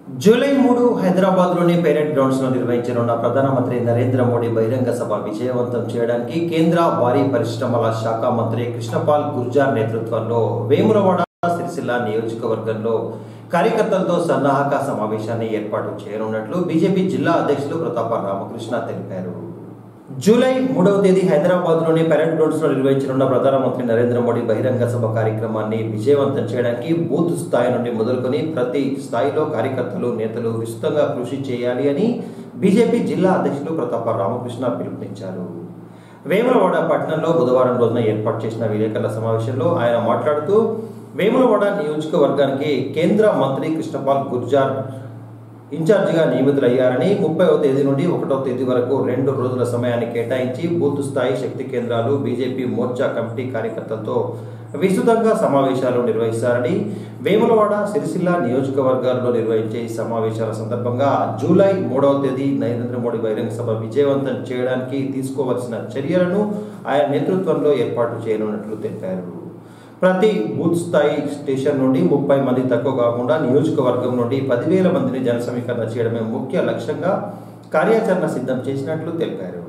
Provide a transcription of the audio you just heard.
July మూడు హైదరాబాద్లోని parent grounds లో నిర్వహించనున్న ప్రధానమంత్రి నరేంద్ర మోడీ బహిరంగ సభ విజయవంతం చేయడానికి కేంద్ర భారీ పరిశ్రమల శాఖ మంత్రి కృష్ణపాల్ గుర్జార్ నేతృత్వంలో వేములవాడ సిరిసిల్ల నియోజకవర్గంలో కార్యకర్తలతో సన్నాహక సమావేశాన్ని ఏర్పాటు చేయనున్నట్లు బీజేపీ జిల్లా అధ్యక్షులు ప్రతాప రామకృష్ణ తెలిపారు జూలై మూడవ తేదీ హైదరాబాద్లోని పెరెంట్ గ్రౌండ్స్ లో నిర్వహించనున్న ప్రధానమంత్రి నరేంద్ర మోడీ బహిరంగ సభ కార్యక్రమాన్ని విజయవంతం చేయడానికి బూత్ స్థాయి నుండి మొదలుకొని ప్రతి స్థాయిలో కార్యకర్తలు నేతలు విస్తృతంగా కృషి చేయాలి అని బీజేపీ జిల్లా అధ్యక్షులు ప్రతాప రామకృష్ణ పిలుపునిచ్చారు వేములవాడ పట్టణంలో బుధవారం రోజున ఏర్పాటు చేసిన విలేకరుల సమావేశంలో ఆయన మాట్లాడుతూ వేములవాడ నియోజకవర్గానికి కేంద్ర మంత్రి కృష్ణపాల్ గుర్జార్ ఇన్ఛార్జిగా నియమితులయ్యారని ముప్పైవ తేదీ నుండి ఒకటో తేదీ వరకు రెండు రోజుల సమయాన్ని కేటాయించి బూత్ స్థాయి శక్తి కేంద్రాలు బీజేపీ మోర్చా కమిటీ కార్యకర్తలతో విస్తృతంగా సమావేశాలు నిర్వహిస్తారని వేములవాడ సిరిసిల్ల నియోజకవర్గాల్లో నిర్వహించే ఈ సమావేశాల సందర్భంగా జూలై మూడవ తేదీ నరేంద్ర మోడీ బహిరంగ సభ విజయవంతం చేయడానికి తీసుకోవాల్సిన చర్యలను ఆయన నేతృత్వంలో ఏర్పాటు చేయనున్నట్లు తెలిపారు ప్రతి బూత్ స్థాయి స్టేషన్ నుండి ముప్పై మంది తక్కువ కాకుండా నియోజకవర్గం నుండి పదివేల మందిని జన సమీకరణ చేయడమే ముఖ్య లక్ష్యంగా కార్యాచరణ సిద్ధం చేసినట్లు తెలిపారు